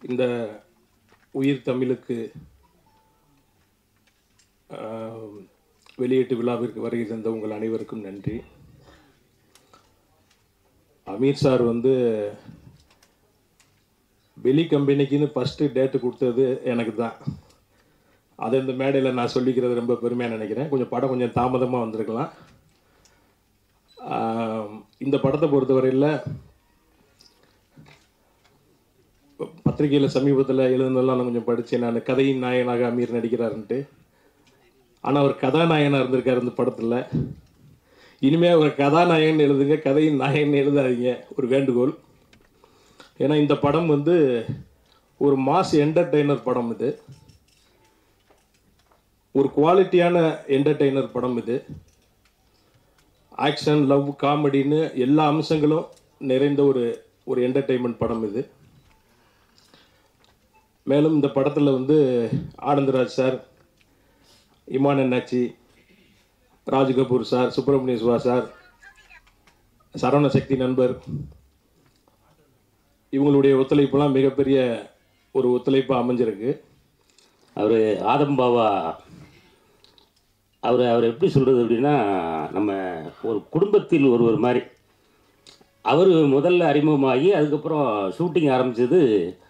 இந்த உயிர் தமிழுக்கு ஆஹ், வெளியீட்டு விழாவிற்கு வருகை தந்த உங்கள் அனைவருக்கும் நன்றி அமீர் சார் வந்து வெளி கம்பெனிக்குன்னு ஃபஸ்ட்டு டேட்டு கொடுத்தது எனக்கு தான் அதை இந்த மேடையில் நான் சொல்லிக்கிறது ரொம்ப பெருமையாக நினைக்கிறேன் கொஞ்சம் படம் கொஞ்சம் தாமதமாக வந்திருக்கலாம் ஆஹ், இந்த படத்தை பொறுத்தவரையில் பத்திரிகையில் சமீபத்தில் எழுதுனதெல்லாம் நான் கொஞ்சம் படித்தேன் நான் கதையின் நாயகனாக அமீர் நடிக்கிறாருன்ட்டு ஆனால் அவர் கதாநாயகனாக இருந்திருக்காரு இந்த படத்தில் இனிமேல் அவர் கதாநாயகன் எழுதுங்க கதையின் நாயகன் எழுதாதீங்க ஒரு வேண்டுகோள் ஏன்னா இந்த படம் வந்து ஒரு மாஸ் என்டர்டெய்னர் படம் இது ஒரு குவாலிட்டியான என்டர்டெய்னர் படம் இது ஆக்ஷன் லவ் காமெடின்னு எல்லா அம்சங்களும் நிறைந்த ஒரு ஒரு என்டர்டெயின்மெண்ட் படம் இது மேலும் இந்த படத்தில் வந்து Anandaraj sir Imman Annachi Raj Kapoor sir Subramaniya Siva sir Saravana Sakthi நண்பர் இவங்களுடைய ஒத்துழைப்புலாம் மிகப்பெரிய ஒரு ஒத்துழைப்பாக அமைஞ்சிருக்கு அவர் ஆதம் பாபா அவர் அவர் எப்படி சொல்கிறது அப்படின்னா நம்ம ஒரு குடும்பத்தில் ஒருவர் மாதிரி அவர் முதல்ல அறிமுகமாகி அதுக்கப்புறம் ஷூட்டிங் ஆரம்பித்தது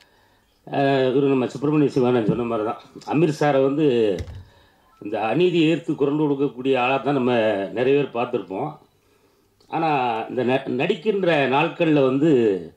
இவர் நம்ம சுப்பிரமணிய சிவானன் சொன்ன மாதிரி தான் அமீர் சாரை வந்து இந்த அநீதி எதிர்த்து குரல் கொடுக்கக்கூடிய ஆளாக தான் நம்ம நிறைய பேர் பார்த்துருப்போம் ஆனால் இந்த ந நடிக்கின்ற நாட்களில் வந்து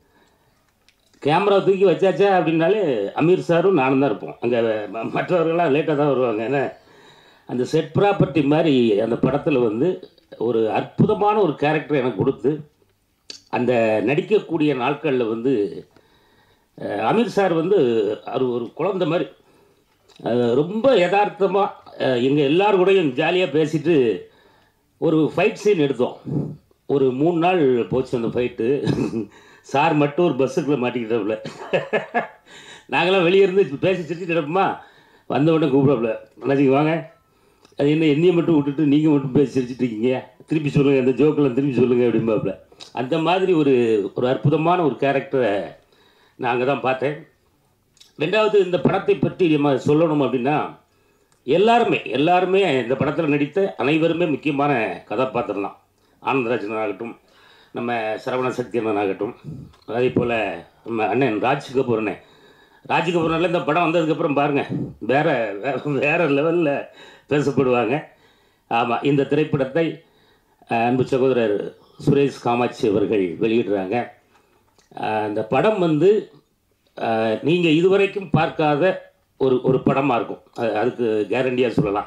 கேமரா தூக்கி வச்சாச்சா அப்படின்னாலே அமீர் சாரும் நானும் தான் இருப்போம் அங்கே மற்றவர்கள்லாம் லேட்டாக தான் வருவாங்க ஏன்னா அந்த செட் ப்ராப்பர்ட்டி மாதிரி அந்த படத்தில் வந்து ஒரு அற்புதமான ஒரு கேரக்டர் எனக்கு கொடுத்து அந்த நடிக்கக்கூடிய நாட்களில் வந்து அஹ், அமீர் சார் வந்து அவர் ஒரு குழந்தை மாதிரி அஹ், ரொம்ப யதார்த்தமாக எங்கள் எல்லார் கூடயும் ஜாலியாக பேசிட்டு ஒரு ஃபைட் சீன் எடுத்தோம் ஒரு மூணு நாள் போச்சு அந்த ஃபைட்டு சார் மட்டும் ஒரு பஸ்ஸுக்குள்ளே மாட்டிக்கிட்டாப்புல நாங்களாம் வெளியே இருந்து பேசி சிரிச்சுட்டு கிடப்போமா வந்த உடனே கூப்பிடாப்புல அண்ணாச்சிக்கு வாங்க அது என்ன என்னையை மட்டும் விட்டுட்டு நீங்கள் மட்டும் பேசி சிரிச்சிட்டு இருக்கீங்க திருப்பி சொல்லுங்கள் இந்த ஜோக்கெல்லாம் திருப்பி சொல்லுங்கள் அப்படிம்பாப்புல அந்த மாதிரி ஒரு ஒரு அற்புதமான ஒரு கேரக்டரை நான் அங்கே தான் பார்த்தேன் ரெண்டாவது இந்த படத்தை பற்றி நம்ம சொல்லணும் அப்படின்னா எல்லாருமே எல்லாருமே இந்த படத்தில் நடித்த அனைவருமே முக்கியமான கதாபாத்திரம் தான் ஆனந்தராஜன் ஆகட்டும் நம்ம சரவண சக்தியண்ணன் ஆகட்டும் அதே போல் நம்ம அண்ணன் ராஜ் கபூர் அண்ணன் ராஜ் கபூர்னால இந்த படம் வந்ததுக்கப்புறம் பாருங்கள் வேற வேற வேற லெவலில் பேசப்படுவாங்க ஆமாம் இந்த திரைப்படத்தை அஹ், அன்பு சகோதரர் சுரேஷ் காமாட்சி அவர்கள் வெளியிடுறாங்க அஹ், இந்த படம் வந்து நீங்கள் இதுவரைக்கும் பார்க்காத ஒரு ஒரு படமாக இருக்கும் அது- அதுக்கு கேரண்டியாக சொல்லலாம்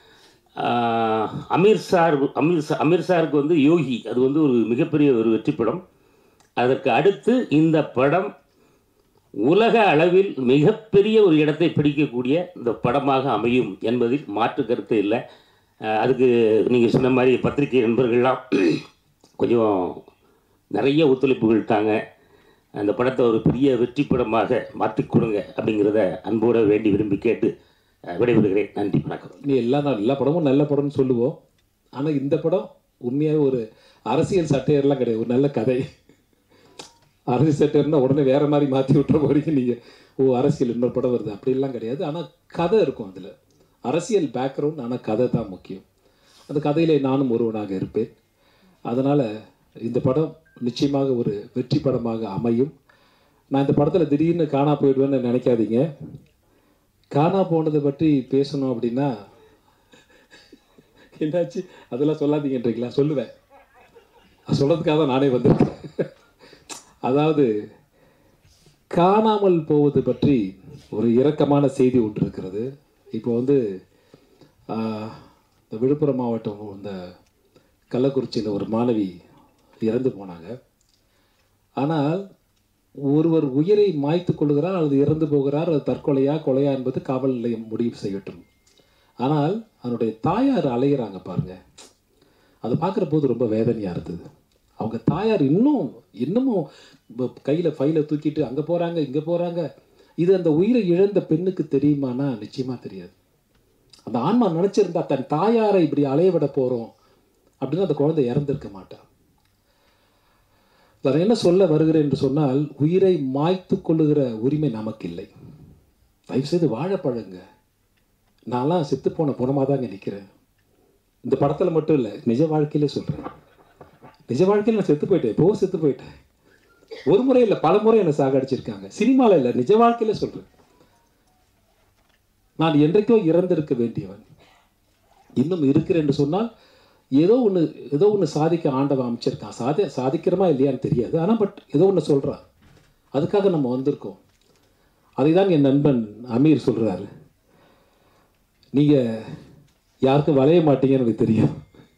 ஆஹ், அமீர் சார் அமீர் சா அமீர் சாருக்கு வந்து யோகி அது வந்து ஒரு மிகப்பெரிய ஒரு வெற்றி படம் அதற்கு அடுத்து இந்த படம் உலக அளவில் மிகப்பெரிய ஒரு இடத்தை பிடிக்கக்கூடிய இந்த படமாக அமையும் என்பதில் மாற்று கருத்து இல்லை ஆஹ், அதுக்கு நீங்கள் சொன்ன மாதிரி பத்திரிகை நண்பர்கள்லாம் கொஞ்சம் நிறைய ஒத்துழைப்புகள் தாங்க அந்த படத்தை ஒரு பெரிய வெற்றி படமாக மாற்றிக் கொடுங்க அப்படிங்கிறத அன்போடு வேண்டி விரும்பி கேட்டு அஹ், விடைபெறுகிறேன் நன்றி வணக்கம் நீ எல்லா நாள் எல்லா படமும் நல்ல படம்னு சொல்லுவோம் ஆனால் இந்த படம் உண்மையாகவே ஒரு அரசியல் சட்டையர்லாம் கிடையாது ஒரு நல்ல கதை அரசியல் சட்டையர்னா உடனே வேற மாதிரி மாற்றி விட்டுற போறீங்க நீங்கள் ஓ அரசியல் இன்னொரு படம் வருது அப்படிலாம் கிடையாது ஆனால் கதை இருக்கும் அதில் அரசியல் பேக்ரவுண்ட் ஆனால் கதை தான் முக்கியம் அந்த கதையிலே நானும் ஒருவனாக இருப்பேன் அதனால் இந்த படம் நிச்சயமாக ஒரு வெற்றி படமாக அமையும் நான் இந்த படத்தில் திடீர்னு காணா போயிடுவேன்னு நினைக்காதீங்க காணா போனதை பற்றி பேசணும் அப்படின்னா என்னாச்சு அதெல்லாம் சொல்லாதீங்கன்றீங்களா சொல்லுவேன் அது சொல்கிறதுக்காக தான் நானே வந்திருக்கேன் அதாவது காணாமல் போவது பற்றி ஒரு இரக்கமான செய்தி ஒன்று இருக்கிறது இப்போ வந்து ஆஹ், இந்த விழுப்புரம் மாவட்டம் இந்த கள்ளக்குறிச்சியில் ஒரு மாணவி இறந்து போனாங்க ஆனால் ஒருவர் உயிரை மாய்த்து கொள்கிறார் அல்லது இறந்து போகிறார் அது தற்கொலையா கொலையா என்பது காவல் நிலையம் முடிவு செய்யட்டும் ஆனால் அதனுடைய தாயார் அலைகிறாங்க பாருங்க அதை பார்க்குற போது ரொம்ப வேதனையாக இருந்தது அவங்க தாயார் இன்னும் இன்னமும் கையில் ஃபைலை தூக்கிட்டு அங்கே போகிறாங்க இங்கே போகிறாங்க இது அந்த உயிரை இழந்த பெண்ணுக்கு தெரியுமானா நிச்சயமாக தெரியாது அந்த ஆன்மா நினச்சிருந்தா தன் தாயாரை இப்படி அலைய விட போகிறோம் அப்படின்னு அந்த குழந்தை இறந்திருக்க மாட்டான் நான் என்ன சொல்ல வருகிறேன் என்று சொன்னால் உயிரை மாய்த்து கொள்ளுகிற உரிமை நமக்கு இல்லை தயவுசெய்து வாழ பழங்க நான்லாம் செத்து போன புணமாக தாங்க நிற்கிறேன் இந்த படத்தில் மட்டும் இல்லை நிஜ வாழ்க்கையிலே சொல்கிறேன் நிஜ வாழ்க்கையில் நான் செத்து போயிட்டேன் இப்போ செத்து போயிட்டேன் ஒரு முறை இல்லை பல முறை என்னை சாகடிச்சிருக்காங்க சினிமாவில் இல்லை நிஜ வாழ்க்கையில சொல்கிறேன் நான் என்றைக்கோ இறந்திருக்க வேண்டியவன் இன்னும் இருக்கிறேன் என்று சொன்னால் ஏதோ ஒன்று ஏதோ ஒன்று சாதிக்க ஆண்டவன் அமைச்சிருக்கான் சாதி சாதிக்கிறோமா இல்லையான்னு தெரியாது ஆனால் பட் ஏதோ ஒன்று சொல்கிறான் அதுக்காக நம்ம வந்திருக்கோம் அதை தான் என் நண்பன் அமீர் சொல்கிறாரு நீங்கள் யாருக்கும் வளைய மாட்டீங்கன்னு எனக்கு தெரியும்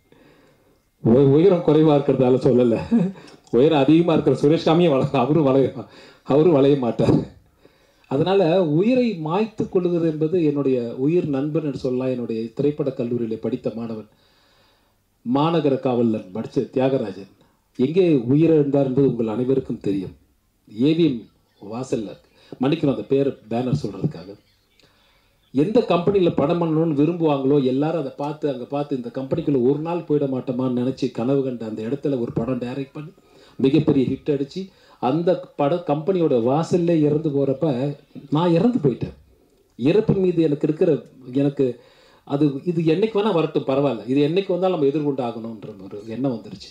உய- உயரம் குறைவாக இருக்கிறதால சொல்லலை உயரம் அதிகமாக இருக்கிற சுரேஷ் காமியும் வள அவரும் வளைய அவரும் வளைய மாட்டார் அதனால் உயிரை மாய்த்து கொள்ளுகிறது என்பது என்னுடைய உயிர் நண்பன் என்று சொல்லலாம் என்னுடைய திரைப்படக் கல்லூரியில் படித்த மாணவன் மாநகர காவலன் படித்த தியாகராஜன் எங்கே உயிரிழந்தார் என்பது உங்கள் அனைவருக்கும் தெரியும் ஏவிஎம் வாசல்ல மன்னிக்கணும் அந்த பேர் பேனர் சொல்கிறதுக்காக எந்த கம்பெனியில் படம் பண்ணணும்னு விரும்புவாங்களோ எல்லாரும் அதை பார்த்து அங்கே பார்த்து இந்த கம்பெனிக்குள்ளே ஒரு நாள் போயிட மாட்டோமான்னு நினச்சி கனவு கண்ட அந்த இடத்துல ஒரு படம் டைரக்ட் பண்ணி மிகப்பெரிய ஹிட் அடித்து அந்த பட கம்பெனியோட வாசல்ல இறந்து போகிறப்ப நான் இறந்து போயிட்டேன் இறப்பின் மீது எனக்கு இருக்கிற எனக்கு அது இது என்னைக்கு வேணால் வரட்டும் பரவாயில்ல இது என்னைக்கு வந்தாலும் நம்ம எதிர்கொண்டு ஆகணுன்ற ஒரு எண்ணம் வந்துருச்சு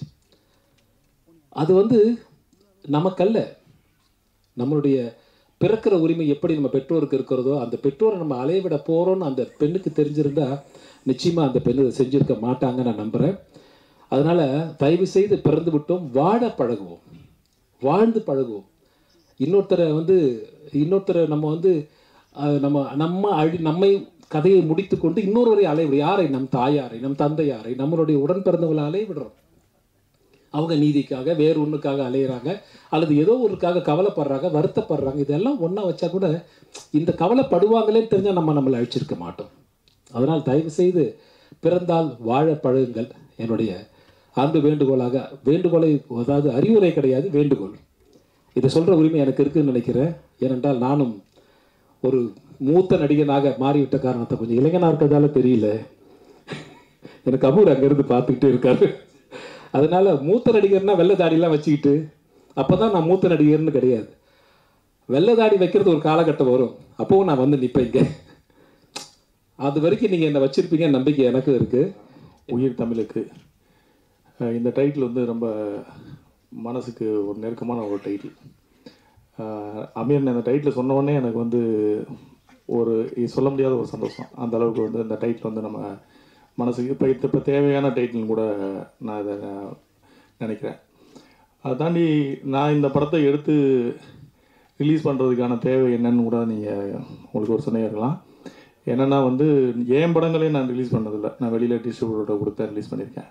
அது வந்து நமக்கல்ல நம்மளுடைய பிறக்கிற உரிமை எப்படி நம்ம பெற்றோருக்கு இருக்கிறதோ அந்த பெற்றோரை நம்ம அலைய விட போகிறோன்னு அந்த பெண்ணுக்கு தெரிஞ்சிருந்தா நிச்சயமாக அந்த பெண்ணு இதை செஞ்சிருக்க மாட்டாங்க நான் நம்புகிறேன் அதனால் தயவு செய்து பிறந்து விட்டோம் வாழ பழகுவோம் வாழ்ந்து பழகுவோம் இன்னொருத்தரை வந்து இன்னொருத்தரை நம்ம வந்து அஹ், நம்ம நம்ம அழி நம்மை கதையை முடித்துக்கொண்டு இன்னொருவரை அலைவிடும் யாரை நம் தாயாரை நம் தந்தையாரை நம்மளுடைய உடன் பிறந்தவங்களை அலைய விடுறோம் அவங்க நீதிக்காக வேறு ஒன்றுக்காக அலையிறாங்க அல்லது ஏதோ ஒருக்காக கவலைப்படுறாங்க வருத்தப்படுறாங்க இதெல்லாம் ஒன்றா வச்சா கூட இந்த கவலைப்படுவாங்களேன்னு தெரிஞ்சால் நம்ம நம்மளை அழிச்சிருக்க மாட்டோம் அதனால் தயவு செய்து பிறந்தால் வாழ பழகுங்கள் என்னுடைய அன்பு வேண்டுகோளாக வேண்டுகோளை அதாவது அறிவுரை கிடையாது வேண்டுகோள் இதை சொல்கிற உரிமை எனக்கு இருக்குன்னு நினைக்கிறேன் ஏனென்றால் நானும் ஒரு மூத்த நடிகனாக மாறிவிட்ட காரணத்தை கொஞ்சம் இளைஞனாக இருக்கிறதால தெரியல எனக்கு அபூர் அங்கேருந்து பார்த்துக்கிட்டே இருக்காரு அதனால மூத்த நடிகர்னா வெள்ளை தாடிலாம் வச்சுக்கிட்டு அப்போ தான் நான் மூத்த நடிகர்னு கிடையாது வெள்ளை தாடி வைக்கிறது ஒரு காலகட்டம் வரும் அப்போவும் நான் வந்து நிற்பேன் இங்கே அது வரைக்கும் நீங்கள் என்னை வச்சிருப்பீங்க நம்பிக்கை எனக்கு இருக்குது உயிர் தமிழுக்கு அஹ் இந்த டைட்டில் வந்து ரொம்ப மனசுக்கு ஒரு நெருக்கமான ஒரு டைட்டில் அமீர் அந்த டைட்டில் சொன்ன உடனே எனக்கு வந்து ஒரு இது சொல்ல முடியாத ஒரு சந்தோஷம் அந்த அளவுக்கு வந்து இந்த டைட்டில் வந்து நம்ம மனசுக்கு இப்போ இப்போ தேவையான டைட்டில்னு கூட நான் இதை நினைக்கிறேன் அதை தாண்டி நான் இந்த படத்தை எடுத்து ரிலீஸ் பண்ணுறதுக்கான தேவை என்னன்னு கூட நீங்கள் உங்களுக்கு ஒரு சொன்னே இருக்கலாம் என்னென்னா வந்து என் படங்களையும் நான் ரிலீஸ் பண்ணதில்லை நான் வெளியில் டிஸ்ட்ரிபியூட்டர்கிட்ட கொடுத்து ரிலீஸ் பண்ணியிருக்கேன்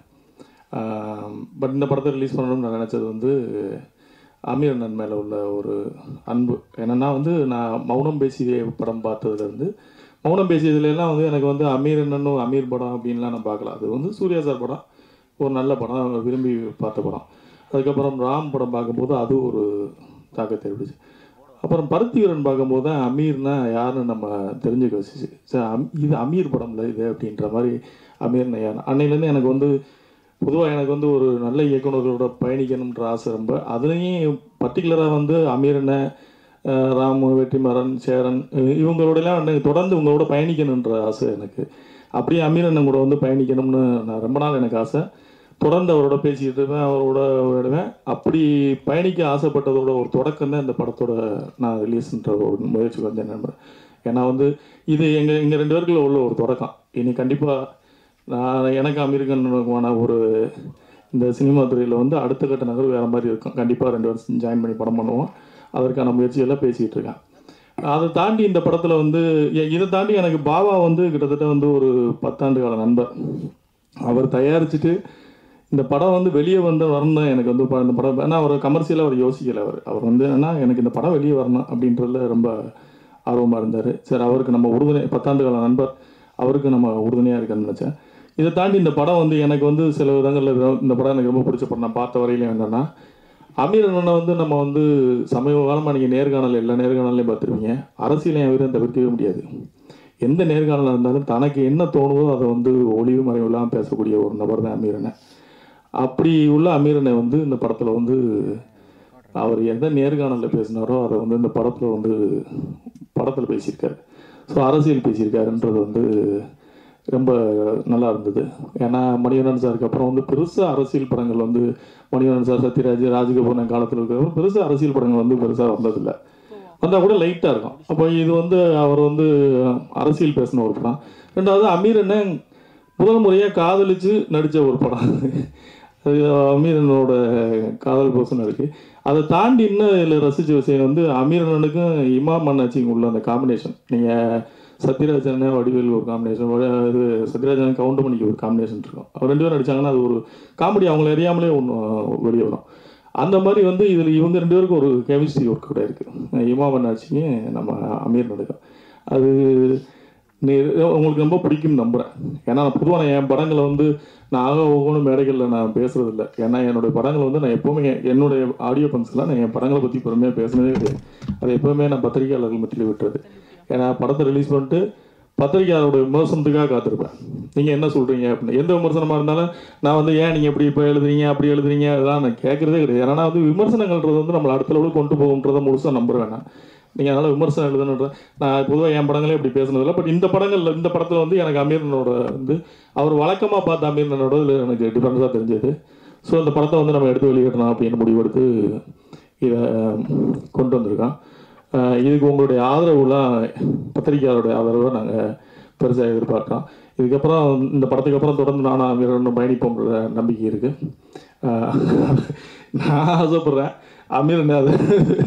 பட் இந்த படத்தை ரிலீஸ் பண்ணணும்னு நான் நினச்சது வந்து அமீர் அண்ணன் மேலே உள்ள ஒரு அன்பு என்னென்னா வந்து நான் மௌனம் பேசிய படம் பார்த்ததுலேருந்து மௌனம் பேசியதுலாம் வந்து எனக்கு வந்து அமீர் அண்ணனும் அமீர் படம் அப்படின்லாம் நான் பார்க்கல அது வந்து சூர்யா சார் படம் ஒரு நல்ல படம் விரும்பி பார்த்த படம் அதுக்கப்புறம் ராம் படம் பார்க்கும்போது அது ஒரு தாக்கத்தை ஏற்படுச்சு அப்புறம் பருத்திவீரன் பார்க்கும்போது தான் அமீர்னா யாருன்னு நம்ம தெரிஞ்சுக்க வச்சுச்சு சார் அம் இது அமீர் படம்ல இது அப்படின்ற மாதிரி அமீர்னா யார் அன்னையிலேருந்து எனக்கு வந்து பொதுவாக எனக்கு வந்து ஒரு நல்ல இயக்குனர்களோட பயணிக்கணுன்ற ஆசை ரொம்ப அதுலேயும் பர்டிகுலராக வந்து அமீரன ராமு வெற்றிமாறன் சேரன் இ- இவங்களோடலாம் எனக்கு தொடர்ந்து இவங்களோட பயணிக்கணுன்ற ஆசை எனக்கு அப்படியே அமீரண்ணன் கூட வந்து பயணிக்கணும்னு நான் ரொம்ப நாள் எனக்கு ஆசை தொடர்ந்து அவரோட பேசிக்கிட்டு இருப்பேன் அவரோட விடுவேன் அப்படி பயணிக்க ஆசைப்பட்டதோட ஒரு தொடக்கம் தான் இந்த படத்தோட நான் ரிலீஸ்ன்ற ஒரு முயற்சி வந்து நம்புறேன் ஏன்னா வந்து இது எங்கள் எங்கள் ரெண்டு பேருக்குள்ள உள்ள ஒரு தொடக்கம் இனி கண்டிப்பாக நான் எனக்கு அமெரிக்கனுக்குமான ஒரு இந்த சினிமா துறையில் வந்து அடுத்த கட்ட நகர் வேறு மாதிரி இருக்கும் கண்டிப்பாக ரெண்டு வருஷம் ஜாயின் பண்ணி படம் பண்ணுவோம் அதற்கான முயற்சியெல்லாம் பேசிக்கிட்டு இருக்கேன் அதை தாண்டி இந்த படத்தில் வந்து எ- இதை தாண்டி எனக்கு பாபா வந்து கிட்டத்தட்ட வந்து ஒரு பத்தாண்டு கால நண்பர் அவர் தயாரிச்சுட்டு இந்த படம் வந்து வெளியே வந்து வரணும் தான் எனக்கு வந்து ப- இந்த படம் ஏன்னா அவர் கமர்ஷியலாக அவர் யோசிக்கல அவர் அவர் வந்து என்னன்னா எனக்கு இந்த படம் வெளியே வரணும் அப்படின்றதுல ரொம்ப ஆர்வமாக இருந்தார் சரி அவருக்கு நம்ம உறுதுணை பத்தாண்டு கால நண்பர் அவருக்கு நம்ம உறுதுணையாக இருக்கணும்னு நினச்சேன் இதை தாண்டி இந்த படம் வந்து எனக்கு வந்து சில விதங்களில் இது- இந்த படம் எனக்கு ரொம்ப பிடிச்ச படம் நான் பார்த்த வரையிலும் என்னென்னா அமீர் அண்ணனை வந்து நம்ம வந்து சமீப காலமாக நீங்கள் நேர்காணல் எல்லா நேர்காணலையும் பார்த்துருப்பீங்க அரசியலை அவரும் தவிர்க்கவே முடியாது எந்த நேர்காணலாக இருந்தாலும் தனக்கு என்ன தோணுதோ அதை வந்து ஒளிவு மறைவுலாம் பேசக்கூடிய ஒரு நபர் தான் அமீரனை அப்படி உள்ள அமீரனை வந்து இந்த படத்தில் வந்து அவர் எந்த நேர்காணலில் பேசினாரோ அதை வந்து இந்த படத்தில் வந்து படத்தில் பேசியிருக்காரு ஸோ அரசியல் பேசியிருக்காருன்றது வந்து ரொம்ப நல்லா இருந்தது ஏன்னா மணிவண்ணன் சாருக்கு அப்புறம் வந்து பெருசாக அரசியல் படங்கள் வந்து மணிவண்ணன் சார் சத்யராஜ் ராஜகபூர்ணன் காலத்தில் இருக்கிற பெருசாக அரசியல் படங்கள் வந்து பெருசாக வந்ததில்லை வந்தால் கூட லைட்டாக இருக்கும் அப்போ இது வந்து அவர் வந்து அரசியல் பேசின ஒரு படம் ரெண்டாவது அமீர் அண்ணன் முதல் முறையாக காதலிச்சு நடித்த ஒரு படம் அது அமீரனோட காதல் பர்சன் இருக்குது அதை தாண்டி இன்னும் இதில் ரசித்த விஷயம் வந்து அமீரனுக்கும் இமாம் அண்ணாச்சிக்கும் உள்ள அந்த காம்பினேஷன் நீங்கள் சத்யராஜன் வடிவேல் ஒரு காம்பினேஷன் இது சத்யராஜன் கவுண்டமணிக்கு ஒரு காம்பினேஷன் இருக்கும் அவர் ரெண்டு பேரும் நடிச்சாங்கன்னா அது ஒரு காமெடி அவங்கள அறியாமலே ஒன்று வெளியே வரும் அந்த மாதிரி வந்து இதில் இவங்க ரெண்டு பேருக்கும் ஒரு கெமிஸ்ட்ரி ஒர்க் கூட இருக்குது இமாம் அண்ணாச்சிக்கு நம்ம அமீர் நடிக்கும் அது நீ உங்களுக்கு ரொம்ப பிடிக்கும்னு நம்புகிறேன் ஏன்னா நான் பொதுவாக நான் என் படங்களை வந்து நான் ஆக ஒவ்வொன்றும் மேடைகளில் நான் பேசுறது இல்லை ஏன்னா என்னுடைய படங்கள் வந்து நான் எப்போவுமே என்- என்னுடைய ஆடியோ பங்க்ஸ்லாம் நான் என் படங்களை பற்றி பெருமையாக பேசுனதே கிடையாது அதை எப்போவுமே நான் பத்திரிகையாளர்கள் மத்தியில் விட்டுறது ஏன்னா படத்தை ரிலீஸ் பண்ணிட்டு பத்திரிகையாளரோட விமர்சனத்துக்காக காத்திருப்பேன் நீங்கள் என்ன சொல்கிறீங்க அப்படின்னு எந்த விமர்சனமாக இருந்தாலும் நான் வந்து ஏன் நீங்கள் இப்படி இப்போ எழுதுறீங்க அப்படி எழுதுறீங்க அதெல்லாம் நான் கேட்குறதே கிடையாது ஏன்னா வந்து விமர்சனங்கள்ன்றது வந்து நம்மளை அடுத்த லெவலுக்கு கொண்டு போகுன்றதை முழுசாக நம்புறேன் நான் நீங்கள் அதனால் விமர்சனம் எழுதணுன்ற நான் பொதுவாக என் படங்களே இப்படி பேசுனதில்ல பட் இந்த படங்கள்ல இந்த படத்தில் வந்து எனக்கு அமீரனோட வந்து அவர் வழக்கமாக பார்த்த அமீரனோட இதில் எனக்கு டிஃப்ரென்ஸாக தெரிஞ்சது ஸோ இந்த படத்தை வந்து நம்ம எடுத்து வெளியிடணும் அப்படின்னு முடிவெடுத்து இதை கொண்டு வந்திருக்கோம் அஹ் இதுக்கு உங்களுடைய ஆதரவுலாம் பத்திரிகையாளருடைய ஆதரவை நாங்கள் பெருசாக எதிர்பார்க்குறோம் இதுக்கப்புறம் இந்த படத்துக்கு அப்புறம் தொடர்ந்து நானும் அமீரனும் பயணிப்போங்கிற நம்பிக்கை இருக்குது நான் ஆசைப்பட்றேன் அமீர் என்ன அது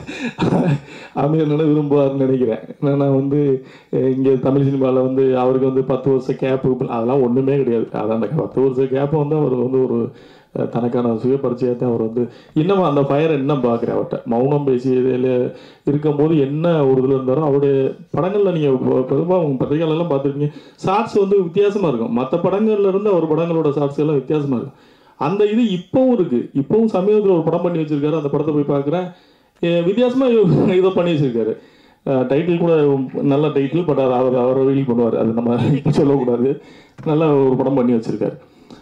அமீர் என்ன விரும்புவார்னு நினைக்கிறேன் ஏன்னா வந்து இங்கே தமிழ் சினிமாவில் வந்து அவருக்கு வந்து பத்து வருஷம் கேப்பு அதெல்லாம் ஒன்றுமே கிடையாது அதான் அந்த பத்து வருஷம் கேப்பை வந்து அவர் வந்து ஒரு அஹ், தனக்கான சுய பரிச்சயத்தை அவர் வந்து இன்னமும் அந்த ஃபயரை இன்னும் பார்க்குறேன் அவர்கிட்ட மௌனம் பேசி இதில் இருக்கும்போது என்ன ஒரு இதில் இருந்தாரோ அவருடைய படங்களில் நீங்கள் பெரும்பாலும் உங்கள் பத்திரிகைகளெல்லாம் பார்த்துருக்கீங்க ஷார்ட்ஸ் வந்து வித்தியாசமாக இருக்கும் மற்ற படங்கள்ல இருந்து அவர் படங்களோட ஷார்ட்ஸ் எல்லாம் வித்தியாசமாக இருக்கும் அந்த இது இப்போவும் இருக்கு இப்போவும் சமீபத்தில் ஒரு படம் பண்ணி வச்சிருக்காரு அந்த படத்தை போய் பார்க்குறேன் வித்தியாசமாக இதை பண்ணி வச்சிருக்காரு டைட்டில் கூட நல்ல டைட்டில் பட் அது அவர் அவரை ரீல் பண்ணுவார் அது நம்ம இப்போ சொல்லக்கூடாது நல்ல ஒரு படம் பண்ணி வச்சிருக்காரு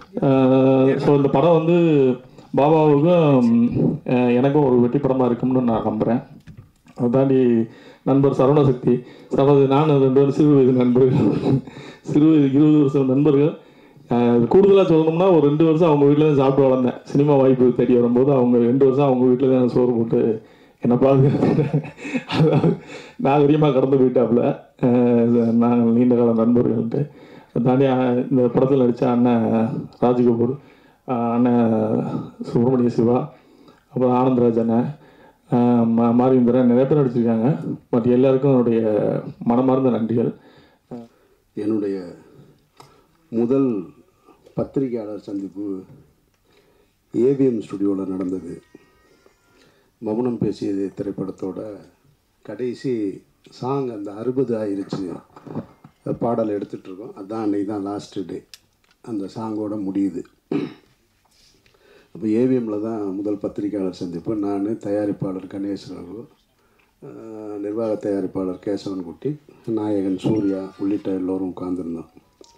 ஸோ இந்த படம் வந்து பாபாவுக்கும் அஹ், எனக்கும் ஒரு வெற்றி படமாக இருக்கும்னு நான் நம்புகிறேன் அதை தாண்டி நண்பர் சரவணசக்தி சரவண நான் ரெண்டு பேரும் சிறு வயது நண்பர்கள் சிறு வயது இருபது வருஷம் நண்பர்கள் கூடுதலாக சொல்லணும்னா ஒரு ரெண்டு வருஷம் அவங்க வீட்டில் தான் சாப்பிட்டு வளர்ந்தேன் சினிமா வாய்ப்பு தேடி வரும்போது அவங்க ரெண்டு வருஷம் அவங்க வீட்டில் தான் சோறு போட்டு என்னை பாதுகாத்து அதாவது நாகரிகமாக கடந்து போயிட்டாப்புல அஹ் நாங்கள் நீண்ட கால நண்பர்கள்ட்டு அதை தாண்டி அஹ், இந்த படத்தில் நடித்த அண்ணன் ராஜகபூர் அஹ் அண்ணன் சுப்பிரமணிய சிவா அப்புறம் ஆனந்தராஜ் அண்ணன் ஆஹ் மா- மாரிந்திரன் நிறைய பேர் நடிச்சிருக்காங்க பட் எல்லாருக்கும் என்னுடைய மனமார்ந்த நன்றிகள் என்னுடைய முதல் பத்திரிகையாளர் சந்திப்பு ஏவிஎம் ஸ்டுடியோவில் நடந்தது மௌனம் பேசியது திரைப்படத்தோட கடைசி சாங் அந்த அறுபது ஆயிருச்சு பாடல் எடுத்துட்டு இருக்கோம் அதான் அன்னைக்கு தான் லாஸ்ட் டே அந்த சாங்கோட முடியுது அப்போ ஏவிஎம்மில் தான் முதல் பத்திரிகையாளர் சந்திப்பு நான் தயாரிப்பாளர் கணேஷ் ரகு அஹ், நிர்வாக தயாரிப்பாளர் கேசவன்குட்டி நாயகன் சூர்யா உள்ளிட்ட எல்லோரும் உட்கார்ந்துருந்தோம்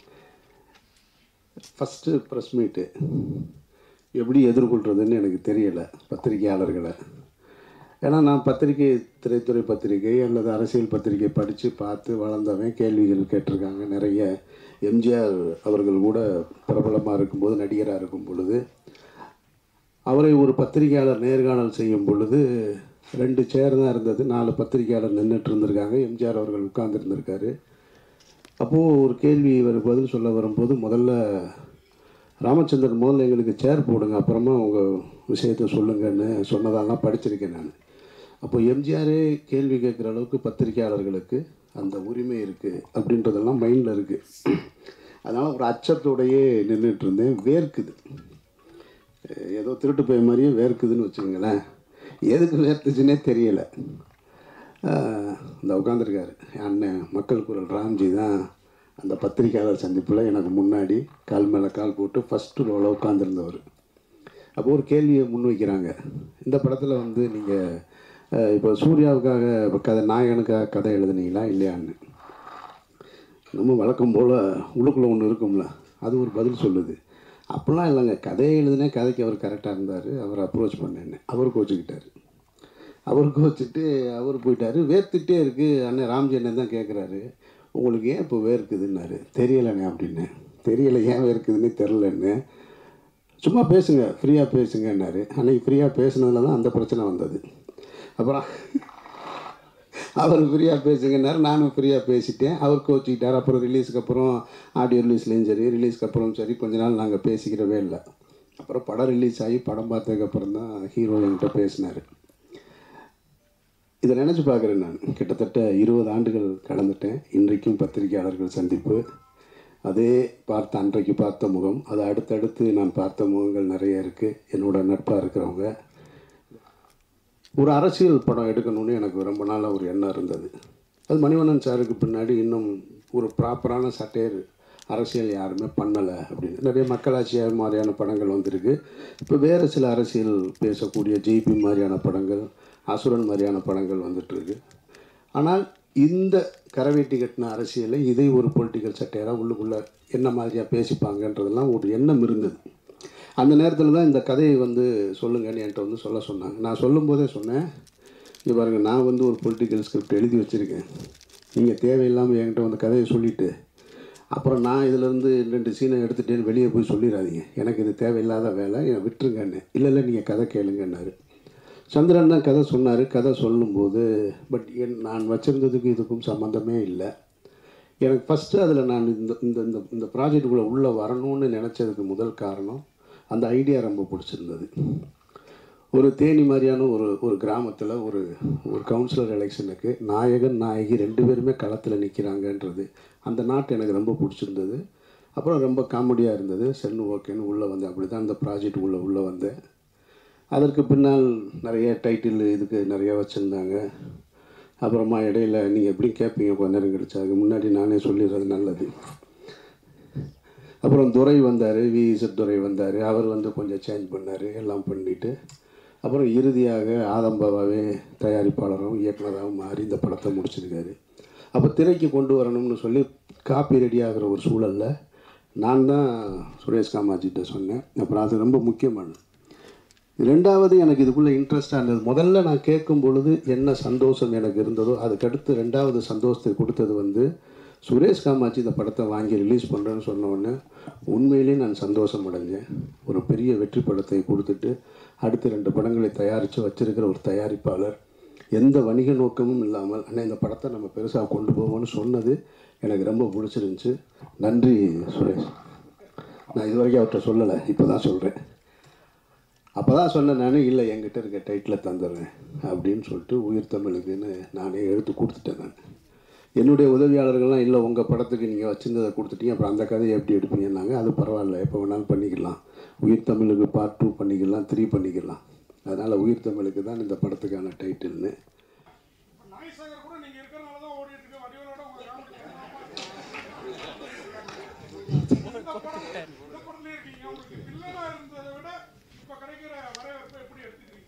ஃபஸ்ட்டு ப்ரெஸ் மீட்டு எப்படி எதிர்கொள்கிறதுன்னு எனக்கு தெரியலை பத்திரிகையாளர்களை ஏன்னா நான் பத்திரிகை திரைத்துறை பத்திரிகை அல்லது அரசியல் பத்திரிகை படித்து பார்த்து வளர்ந்தவன் கேள்விகள் கேட்டிருக்காங்க நிறைய எம்ஜிஆர் அவர்கள் கூட பிரபலமாக இருக்கும்போது நடிகராக இருக்கும் பொழுது அவரை ஒரு பத்திரிகையாளர் நேர்காணல் செய்யும் பொழுது ரெண்டு சேர் தான் இருந்தது நாலு பத்திரிகையாளர் நின்றுட்டு இருந்திருக்காங்க எம்ஜிஆர் அவர்கள் உட்கார்ந்துருந்திருக்காரு அப்போது ஒரு கேள்வி இவர் பதில் சொல்ல வரும்போது முதல்ல ராமச்சந்திரன் முதல்ல எங்களுக்கு சேர் போடுங்க அப்புறமா உங்கள் விஷயத்தை சொல்லுங்கன்னு சொன்னதெல்லாம் படிச்சிருக்கேன் நான் அப்போ எம்ஜிஆரே கேள்வி கேட்குற அளவுக்கு பத்திரிகையாளர்களுக்கு அந்த உரிமை இருக்குது அப்படின்றதெல்லாம் மைண்டில் இருக்குது அதனால் ஒரு அச்சத்தோடையே நின்றுட்டு இருந்தேன் வேர்க்குது அஹ் ஏதோ திருட்டு போய் மாதிரியே வேர்க்குதுன்னு வச்சுக்கோங்களேன் எதுக்கு வேர்த்துச்சுன்னே தெரியலை ஆஹ் இந்த உட்காந்துருக்காரு அண்ணன் மக்கள் குரல் ராம்ஜி தான் அந்த பத்திரிக்கையாளர் சந்திப்பில் எனக்கு முன்னாடி கால் மேலே கால் போட்டு ஃபஸ்ட்டு ரோவில் உட்காந்துருந்தவர் அப்போ ஒரு கேள்வியை முன்வைக்கிறாங்க இந்த படத்தில் வந்து நீங்கள் இப்போ சூர்யாவுக்காக இப்போ கதை நாயகனுக்காக கதை எழுதுனீங்களா இல்லையான்னு நம்ம வழக்கம் போல் உள்ளுக்குள்ளே ஒன்று இருக்கும்ல அது ஒரு பதில் சொல்லுது அப்படிலாம் இல்லைங்க கதையை எழுதுனே கதைக்கு அவர் கரெக்டாக இருந்தார் அவர் அப்ரோச் பண்ணேன்னு அவர் கோச்சிக்கிட்டார் அவருக்கு வச்சுட்டு அவர் போயிட்டாரு வேர்த்துட்டே இருக்குது அண்ணன் ராம்ஜி அண்ணன் தான் கேட்குறாரு உங்களுக்கு ஏன் இப்போ வேர்க்குதுன்னாரு தெரியலண்ணே அப்படின்னு தெரியல ஏன் வேர்க்குதுன்னு தெரிலன்னு சும்மா பேசுங்க ஃப்ரீயாக பேசுங்கன்னாரு அன்னைக்கு ஃப்ரீயாக பேசுனதுல தான் அந்த பிரச்சனை வந்தது அப்புறம் அவர் ஃப்ரீயாக பேசுங்கன்னாரு நானும் ஃப்ரீயாக பேசிட்டேன் அவர் கோச்சிக்கிட்டார் அப்புறம் ரிலீஸ்க்கு அப்புறம் ஆடியோ ரிலீஸ்லேயும் சரி ரிலீஸ்க்கு அப்புறம் சரி கொஞ்ச நாள் நாங்கள் பேசிக்கிறவே இல்லை அப்புறம் படம் ரிலீஸ் ஆகி படம் பார்த்ததுக்கப்புறம் தான் ஹீரோ என்கிட்ட பேசினார் இதை நினச்சி பார்க்குறேன் நான் கிட்டத்தட்ட இருபது ஆண்டுகள் கடந்துட்டேன் இன்றைக்கும் பத்திரிகையாளர்கள் சந்திப்பு அதே பார்த்த அன்றைக்கு பார்த்த முகம் அது அடுத்தடுத்து நான் பார்த்த முகங்கள் நிறைய இருக்குது என்னோட நட்பாக இருக்கிறவங்க ஒரு அரசியல் படம் எடுக்கணும்னு எனக்கு ரொம்ப நாளாக ஒரு எண்ணம் இருந்தது அது மணிவண்ணன் சாருக்கு பின்னாடி இன்னும் ஒரு ப்ராப்பரான சட்டையர் அரசியல் யாருமே பண்ணலை அப்படின்னு நிறைய மக்களாட்சியாக மாதிரியான படங்கள் வந்திருக்கு இப்போ வேறு சில அரசியல் பேசக்கூடிய ஜிபி மாதிரியான படங்கள் அசுரன் மாதிரியான படங்கள் வந்துட்டுருக்கு ஆனால் இந்த கரவேட்டி கட்டின அரசியலை இதை ஒரு பொலிட்டிக்கல் சட்டையராக உள்ளுக்குள்ளே என்ன மாதிரியாக பேசிப்பாங்கன்றதெல்லாம் ஒரு எண்ணம் இருந்தது அந்த நேரத்தில் தான் இந்த கதையை வந்து சொல்லுங்கன்னு என்கிட்ட வந்து சொல்ல சொன்னாங்க நான் சொல்லும்போதே சொன்னேன் இங்க பாருங்க நான் வந்து ஒரு பொலிட்டிக்கல் ஸ்கிரிப்ட் எழுதி வச்சுருக்கேன் நீங்கள் தேவையில்லாமல் என்கிட்ட வந்து கதையை சொல்லிவிட்டு அப்புறம் நான் இதிலேருந்து ரெண்டு சீனை எடுத்துகிட்டேன்னு வெளியே போய் சொல்லிடாதீங்க எனக்கு இது தேவையில்லாத வேலை என்னை விட்டுருங்கன்னு இல்லை இல்லை நீங்கள் கதை கேளுங்கன்னாரு சந்திரன் தான் கதை சொன்னார் கதை சொல்லும்போது பட் என் நான் வச்சுருந்ததுக்கு இதுக்கும் சம்மந்தமே இல்லை எனக்கு ஃபஸ்ட்டு அதில் நான் இந்த இந்த இந்த இந்த ப்ராஜெக்டுக்குள்ளே உள்ளே வரணும்னு நினச்சதுக்கு முதல் காரணம் அந்த ஐடியா ரொம்ப பிடிச்சிருந்தது ஒரு தேனி மாதிரியான ஒரு ஒரு கிராமத்தில் ஒரு ஒரு கவுன்சிலர் எலெக்ஷனுக்கு நாயகன் நாயகி ரெண்டு பேருமே களத்தில் நிற்கிறாங்கன்றது அந்த நாட்டு எனக்கு ரொம்ப பிடிச்சிருந்தது அப்புறம் ரொம்ப காமெடியாக இருந்தது சென்னு ஓகேன்னு உள்ளே வந்தேன் அப்படி தான் அந்த ப்ராஜெக்ட் உள்ளே உள்ளே வந்தேன் அதற்கு பின்னால் நிறைய டைட்டில் இதுக்கு நிறைய வச்சுருந்தாங்க அப்புறமா இடையில நீங்கள் எப்படி கேட்பீங்க கொஞ்ச நேரம் கழிச்சு அதுக்கு முன்னாடி நானே சொல்லிடுறது நல்லது அப்புறம் துரை வந்தார் விஇசட் துரை வந்தார் அவர் வந்து கொஞ்சம் சேஞ்ச் பண்ணார் எல்லாம் பண்ணிட்டு அப்புறம் இறுதியாக ஆதம்பாவாவே தயாரிப்பாளரும் இயக்குனராகவும் மாறி இந்த படத்தை முடிச்சிருக்காரு அப்போ திரைக்கு கொண்டு வரணும்னு சொல்லி காப்பி ரெடி ஆகிற ஒரு சூழலில் நான் தான் சுரேஷ் காமாஜிட்ட சொன்னேன் அப்புறம் அது ரொம்ப முக்கியமானது ரெண்டாவது எனக்கு இதுக்குள்ளே இன்ட்ரெஸ்டாக இருந்தது முதல்ல நான் கேட்கும் பொழுது என்ன சந்தோஷம் எனக்கு இருந்ததோ அதுக்கடுத்து ரெண்டாவது சந்தோஷத்தை கொடுத்தது வந்து சுரேஷ் காமாட்சி இந்த படத்தை வாங்கி ரிலீஸ் பண்ணுறேன்னு சொன்ன உடனே உண்மையிலேயே நான் சந்தோஷம் அடைஞ்சேன் ஒரு பெரிய வெற்றி படத்தை கொடுத்துட்டு அடுத்த ரெண்டு படங்களை தயாரித்து வச்சிருக்கிற ஒரு தயாரிப்பாளர் எந்த வணிக நோக்கமும் இல்லாமல் அண்ணா இந்த படத்தை நம்ம பெருசாக கொண்டு போவோம்னு சொன்னது எனக்கு ரொம்ப பிடிச்சிருந்துச்சு நன்றி சுரேஷ் நான் இது வரைக்கும் அவர்கிட்ட சொல்லலை இப்போ தான் சொல்கிறேன் அப்போ தான் சொன்னேன் நான் இல்லை என்கிட்ட இருக்க டைட்டில் தந்துடுறேன் அப்படின்னு சொல்லிட்டு உயிர் தமிழுக்குன்னு நானே எடுத்து கொடுத்துட்டேன் நான் என்னுடைய உதவியாளர்கள்லாம் இல்லை உங்கள் படத்துக்கு நீங்கள் வச்சிருந்ததை கொடுத்துட்டீங்க அப்புறம் அந்த கதையை எப்படி எடுப்பீங்கன்னாங்க அது பரவாயில்ல எப்போ வேணாலும் பண்ணிக்கலாம் உயிர் தமிழுக்கு பார்ட் டூ பண்ணிக்கலாம் த்ரீ பண்ணிக்கலாம் அதனால் உயிர் தமிழுக்கு தான் இந்த படத்துக்கான டைட்டில்னு நாய்சாகர் கூட நீங்க இருக்கிறனால தான் ஓடிட்டு இருக்கு வடிவலோட உங்க இந்த படத்துல இருக்கீங்க உங்களுக்கு வில்லனா இருந்ததை விட இப்ப கிடைக்கிற வரவேற்பை எப்படி எடுத்துக்கிறீங்க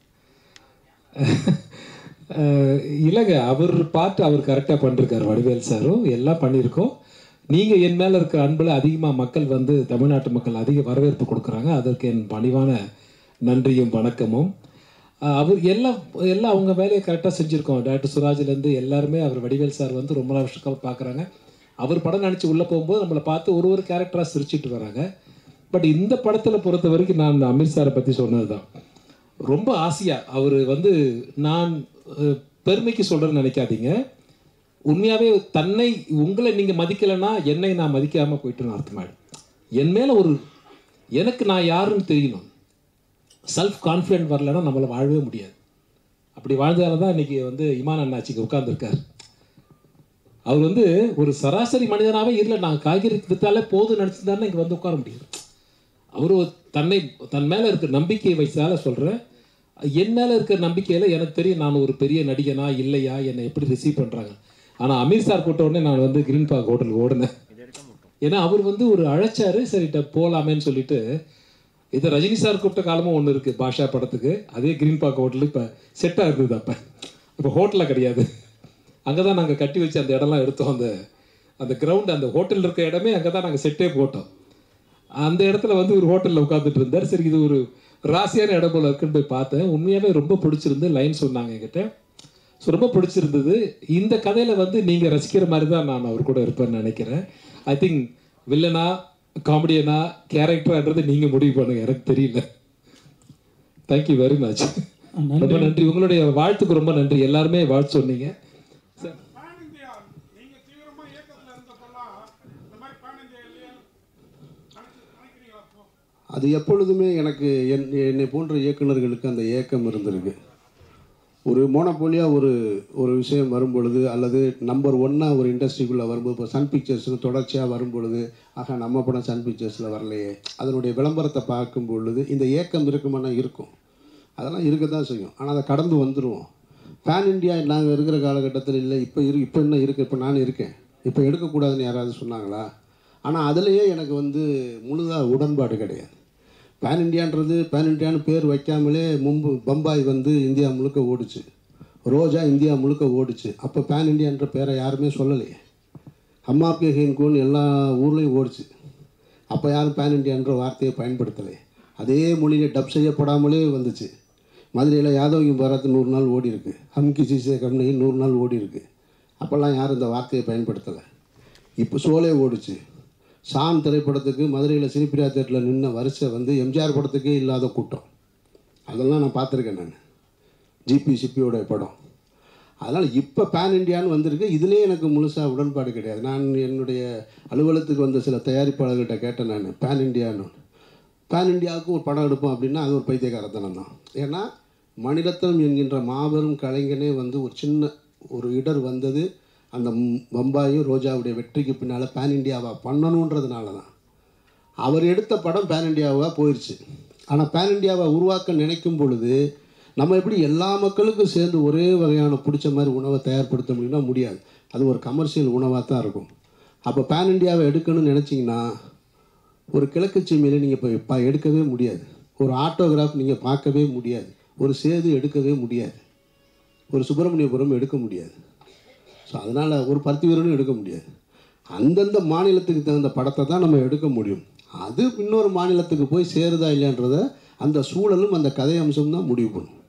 அஹ் இல்லைங்க அவர் பார்த்து அவர் கரெக்டாக பண்ணிருக்காரு வடிவேல் சாரும் எல்லாம் பண்ணியிருக்கோம் நீங்கள் என் மேலே இருக்க அன்பில் அதிகமாக மக்கள் வந்து தமிழ்நாட்டு மக்கள் அதிக வரவேற்பு கொடுக்குறாங்க அதற்கு என் பணிவான நன்றியும் வணக்கமும் அஹ் அவர் எல்லாம் எல்லாம் அவங்க வேலையை கரெக்டாக செஞ்சுருக்கோம் டாக்டர் சுராஜ்லேருந்து எல்லாருமே அவர் வடிவேல் சார் வந்து ரொம்ப வருஷக்காக பார்க்குறாங்க அவர் படம் நினச்சி உள்ளே போகும்போது நம்மளை பார்த்து ஒரு ஒரு கேரக்டராக சிரிச்சிட்டு வராங்க பட் இந்த படத்தில் பொறுத்த வரைக்கும் நான் அமீர் சாரை பற்றி சொன்னது தான் ரொம்ப ஆசையாக அவர் வந்து நான் அஹ், பெருமைக்கு சொல்கிறேன்னு நினைக்காதீங்க உண்மையாகவே தன்னை உங்களை நீங்கள் மதிக்கலைன்னா என்னை நான் மதிக்காமல் போயிட்டுன்னு அர்த்தமாயிடும் என் மேலே ஒரு எனக்கு நான் யாருன்னு தெரியணும் செல்ஃப் கான்ஃபிடென்ட் வரலைன்னா நம்மளை வாழவே முடியாது அப்படி வாழ்ந்ததால தான் இன்னைக்கு வந்து இமான் அண்ணாச்சிக்கு உட்காந்துருக்கார் அவர் வந்து ஒரு சராசரி மனிதனாகவே இல்லை நான் காய்கறி வித்தாலே போதும் நினச்சிருந்தாருன்னா இங்கே வந்து உட்கார முடியும் அவர் தன்னை தன் மேலே இருக்க நம்பிக்கையை வைத்தால சொல்கிறேன் என் மேலே இருக்கிற நம்பிக்கையில் எனக்கு தெரியும் நான் ஒரு பெரிய நடிகனா இல்லையா என்னை எப்படி ரிசீவ் பண்ணுறாங்க ஆனால் அமீர் சார் கூட்ட உடனே நான் வந்து கிரீன் பார்க் ஹோட்டலுக்கு ஓடினேன் ஏன்னா அவர் வந்து ஒரு அழைச்சாரு சரிட்ட போகலாமேன்னு சொல்லிட்டு இது ரஜினி சார் கூப்பிட்ட காலமும் ஒன்று இருக்குது பாஷா படத்துக்கு அதே கிரீன் பார்க் ஹோட்டலு இப்போ செட்டாக இருந்தது அப்போ இப்போ ஹோட்டலாக கிடையாது அங்கே தான் நாங்கள் கட்டி வச்சு அந்த இடம்லாம் எடுத்தோம் அந்த அந்த கிரவுண்ட் அந்த ஹோட்டல் இருக்க இடமே அங்கே தான் நாங்கள் செட்டே போட்டோம் அந்த இடத்துல வந்து ஒரு ஹோட்டலில் உட்காந்துட்டு இருந்தார் சரி இது ஒரு ராசியான இடம் போல இருக்குன்னு போய் பார்த்தேன் உண்மையாகவே ரொம்ப பிடிச்சிருந்து லைன் சொன்னாங்க என்கிட்ட ஸோ ரொம்ப பிடிச்சிருந்தது இந்த கதையில் வந்து நீங்கள் ரசிக்கிற மாதிரி தான் நான் அவர் கூட இருப்பேன்னு நினைக்கிறேன் ஐ திங்க் வில்லனா காமெடியனா கேரக்டரான்றது நீங்கள் முடிவு பண்ணுங்க எனக்கு தெரியல தேங்க்யூ வெரி மச் ரொம்ப நன்றி உங்களுடைய வாழ்த்துக்கு ரொம்ப நன்றி எல்லாருமே வாழ்த்து சொன்னீங்க சார் பேன் இந்தியா நீங்க தீவிரமா இயக்கத்துல இருந்தப்பெல்லாம் இந்த மாதிரி பேன் இந்தியா இல்லையா நினைச்சு நினைக்கிறீங்களா அப்போ அது எப்பொழுதுமே எனக்கு என் என்னை போன்ற இயக்குனர்களுக்கு அந்த ஏக்கம் இருந்திருக்கு ஒரு மோனோபோலியாக ஒரு ஒரு விஷயம் வரும்பொழுது அல்லது நம்பர் ஒன்னாக ஒரு இண்டஸ்ட்ரிக்குள்ளே வரும்போது இப்போ சன் பிக்சர்ஸ்னு தொடர்ச்சியாக வரும்பொழுது ஆகா நம்ம படம் சன் பிக்சர்ஸில் வரலையே அதனுடைய விளம்பரத்தை பார்க்கும் பொழுது இந்த ஏக்கம் இருக்குமானா இருக்கும் அதெல்லாம் இருக்க தான் செய்யும் ஆனால் அதை கடந்து வந்துடுவோம் பேன் இந்தியா நாங்கள் இருக்கிற காலகட்டத்தில் இல்லை இப்போ இரு இப்போ என்ன இருக்குது இப்போ நான் இருக்கேன் இப்போ எடுக்கக்கூடாதுன்னு யாராவது சொன்னாங்களா ஆனால் அதுலேயே எனக்கு வந்து முழுதாக உடன்பாடு கிடையாது பேன் இண்டியான்றது பேன் இண்டியான்னு பேர் வைக்காமலே மும்பு பம்பாய் வந்து இந்தியா முழுக்க ஓடுச்சு ரோஜா இந்தியா முழுக்க ஓடுச்சு அப்போ பேன் இண்டியான்ற பேரை யாருமே சொல்லலையே அம்மா கே ஹேன்கோன் எல்லா ஊர்லேயும் ஓடுச்சு அப்போ யாரும் பேன் இண்டியான்ற வார்த்தையை பயன்படுத்தலை அதே மொழியில் டப் செய்யப்படாமலே வந்துச்சு மதுரையில் யாதவங்க பாரத் நூறு நாள் ஓடி இருக்கு ஹம்கி சிசே கண்ணி நூறு நாள் ஓடி இருக்கு அப்போல்லாம் யாரும் இந்த வார்த்தையை பயன்படுத்தலை இப்போ சோலே ஓடுச்சு சாம் திரைப்படத்துக்கு மதுரையில் சினிப்பிரியா தேட்டரில் நின்ன வரிசை வந்து எம்ஜிஆர் படத்துக்கே இல்லாத கூட்டம் அதெல்லாம் நான் பார்த்துருக்கேன் நான் ஜிபி சிப்பியோட படம் அதனால் இப்போ பேன் இண்டியான்னு வந்திருக்கு இதுலேயே எனக்கு முழுசாக உடன்பாடு கிடையாது நான் என்னுடைய அலுவலகத்துக்கு வந்த சில தயாரிப்பாளர்கிட்ட கேட்டேன் நான் பேன் இண்டியான்னு பேன் இண்டியாவுக்கு ஒரு படம் எடுப்போம் அப்படின்னா அது ஒரு பைத்தியக்காரத்தனம் தான் ஏன்னா மணிரத்னம் என்கின்ற மாபெரும் கலைஞனே வந்து ஒரு சின்ன ஒரு இடர் வந்தது அந்த ம்- பம்பாயும் ரோஜாவுடைய வெற்றிக்கு பின்னால் பேன் இண்டியாவா பண்ணணுன்றதுனால தான் அவர் எடுத்த படம் பேன் இண்டியாவாக போயிடுச்சு ஆனால் பேன் இண்டியாவை உருவாக்க நினைக்கும் பொழுது நம்ம எப்படி எல்லா மக்களுக்கும் சேர்ந்து ஒரே வகையான பிடிச்ச மாதிரி உணவை தயார்படுத்த முடியும்னா முடியாது அது ஒரு கமர்ஷியல் உணவாக தான் இருக்கும் அப்போ பேன் இண்டியாவை எடுக்கணும்னு நினச்சிங்கன்னா ஒரு கிழக்கு சீமையில் நீங்கள் இப்போ இப்போ எடுக்கவே முடியாது ஒரு ஆட்டோகிராஃப் நீங்கள் பார்க்கவே முடியாது ஒரு சேது எடுக்கவே முடியாது ஒரு சுப்பிரமணியபுரம் எடுக்க முடியாது ஸோ அதனால் ஒரு பருத்தி வீரனும் எடுக்க முடியாது அந்தந்த மாநிலத்துக்கு தகுந்த படத்தை தான் நம்ம எடுக்க முடியும் அது இன்னொரு மாநிலத்துக்கு போய் சேருதா இல்லையான்றத அந்த சூழலும் அந்த கதை அம்சம் தான் முடிவு பண்ணும்